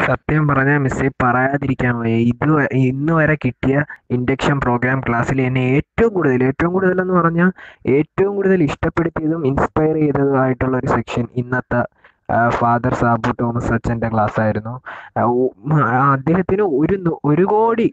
സത്യം പറഞ്ഞാൽ മിസ്സേ പറയാതിരിക്കാൻ വയ്യ ഇത് വ- ഇന്ന് വരെ കിട്ടിയ ഇൻഡക്ഷൻ പ്രോഗ്രാം ക്ലാസ്സിൽ എന്നെ ഏറ്റവും കൂടുതൽ ഏറ്റവും കൂടുതൽ എന്ന് പറഞ്ഞാൽ ഏറ്റവും കൂടുതൽ ഇഷ്ടപ്പെടുത്തിയതും ഇൻസ്പയർ ചെയ്തതുമായിട്ടുള്ള ഒരു സെക്ഷൻ ഇന്നത്തെ ഫാദർ സാബു തോമസ് അച്ഛൻ്റെ ക്ലാസ് ആയിരുന്നു ആ, ഓ- മ, ആ, അദ്ദേഹത്തിന് ഒരു നു- ഒരു കോടി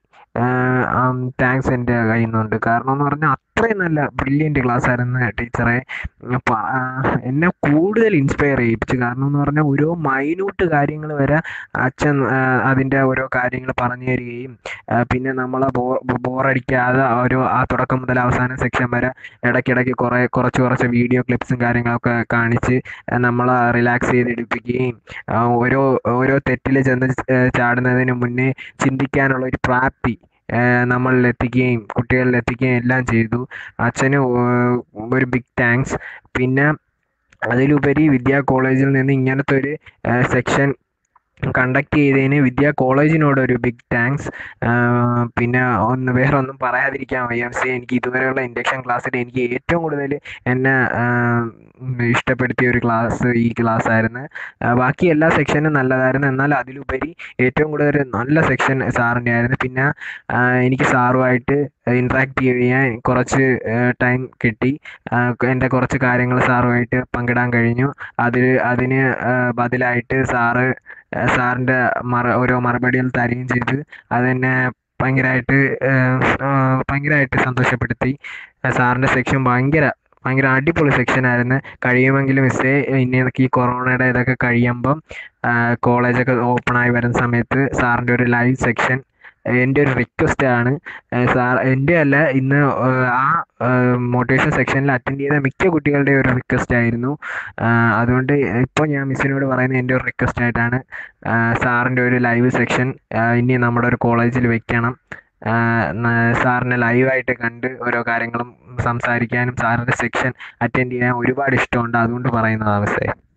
താങ്ക്സ് എൻ്റെ കയ്യിൽ നിന്നുണ്ട് കാരണം എന്ന് പറഞ്ഞാൽ അത്രയും നല്ല ബ്രില്യൻ്റ് ക്ലാസ് ആയിരുന്നു ടീച്ചറെ അപ്പോൾ എന്നെ കൂടുതൽ ഇൻസ്പയർ ചെയ്യിപ്പിച്ചു കാരണം എന്ന് പറഞ്ഞാൽ ഓരോ മൈന്യൂട്ട് കാര്യങ്ങൾ വരെ അച്ഛൻ ആ, അതിൻ്റെ ഓരോ കാര്യങ്ങൾ പറഞ്ഞു തരികയും ആ, പിന്നെ നമ്മളെ ബോ ബോറടിക്കാതെ ഓരോ ആ തുടക്കം മുതൽ അവസാന സെക്ഷൻ വരെ ഇടയ്ക്കിടയ്ക്ക് കുറേ കുറച്ച് കുറച്ച് വീഡിയോ ക്ലിപ്സും കാര്യങ്ങളൊക്കെ കാണിച്ച് നമ്മളെ റിലാക്സ് ചെയ്തെടുപ്പിക്കുകയും ആ, ഓരോ ഓരോ തെറ്റിൽ ചെന്ന് ച- ചാടുന്നതിന് മുന്നേ ചിന്തിക്കാനുള്ള ഒരു പ്രാപ്തി ആ, നമ്മളിൽ എത്തിക്കുകയും കുട്ടികളിൽ എത്തിക്കുകയും എല്ലാം ചെയ്തു അച്ഛന് ഓ- ഒരു ബിഗ് താങ്ക്സ് പിന്നെ അതിലുപരി വിദ്യാ കോളേജിൽ നിന്ന് ഇങ്ങനത്തെ ഒരു സെക്ഷൻ കണ്ടക്ട് ചെയ്തതിന് വിദ്യാ കോളേജിനോട് ഒരു ബിഗ് താങ്ക്സ് പിന്നെ ഒന്ന് വേറെ ഒന്നും പറയാതിരിക്കാൻ വയ്യ പക്ഷേ എനിക്ക് ഇതുവരെയുള്ള ഇൻഡക്ഷൻ ക്ലാസ്സിൽ എനിക്ക് ഏറ്റവും കൂടുതൽ എന്നെ ആ, ഇഷ്ടപ്പെടുത്തിയ ഒരു ക്ലാസ് ഈ ക്ലാസ് ആയിരുന്നു ആ, ബാക്കി എല്ലാ സെക്ഷനും നല്ലതായിരുന്നു എന്നാൽ അതിലുപരി ഏറ്റവും കൂടുതൽ ഒരു നല്ല സെക്ഷൻ സാറിൻ്റെ ആയിരുന്നു പിന്നെ ആ, എനിക്ക് സാറുമായിട്ട് ഇൻട്രാക്ട് ചെയ്യാൻ കുറച്ച് ടൈം കിട്ടി ആ, എൻ്റെ കുറച്ച് കാര്യങ്ങൾ സാറുമായിട്ട് പങ്കിടാൻ കഴിഞ്ഞു അതിൽ അതിന് ആ, ബദലായിട്ട് സാറ് ആ, സാറിൻ്റെ മറ ഓരോ മറുപടികൾ തരികയും ചെയ്തു അതെന്നെ ഭയങ്കരമായിട്ട് ഭയങ്കരമായിട്ട് സന്തോഷപ്പെടുത്തി ആ, സാറിൻ്റെ സെക്ഷൻ ഭയങ്കര ഭയങ്കര അടിപൊളി സെക്ഷൻ ആയിരുന്നു കഴിയുമെങ്കിൽ മിസ്സേ ഇനി എനിക്ക് ഈ കൊറോണയുടെ ഇതൊക്കെ കഴിയുമ്പം കോളേജൊക്കെ ഓപ്പൺ ആയി വരുന്ന സമയത്ത് സാറിൻ്റെ ഒരു ലൈവ് സെക്ഷൻ എൻ്റെ ഒരു റിക്വസ്റ്റ് ആണ് സാർ എൻ്റെ അല്ല ഇന്ന് ഏഹ്, ആ മോട്ടിവേഷൻ സെക്ഷനിൽ അറ്റൻഡ് ചെയ്ത മിക്ക കുട്ടികളുടെ ഒരു റിക്വസ്റ്റ് ആയിരുന്നു ആഹ് അതുകൊണ്ട് ഇപ്പോൾ ഞാൻ മിസ്സിനോട് പറയുന്നത് എൻ്റെ ഒരു റിക്വസ്റ്റ് ആയിട്ടാണ് സാറിൻ്റെ ഒരു ലൈവ് സെക്ഷൻ ഇനി നമ്മുടെ ഒരു കോളേജിൽ വെക്കണം ആഹ് ന- സാറിനെ ലൈവായിട്ട് കണ്ട് ഓരോ കാര്യങ്ങളും സംസാരിക്കാനും സാറിൻ്റെ സെക്ഷൻ അറ്റൻഡ് ചെയ്യാൻ ഒരുപാട് ഇഷ്ടമുണ്ട് അതുകൊണ്ട് പറയുന്നതാണ് മിസ്സേ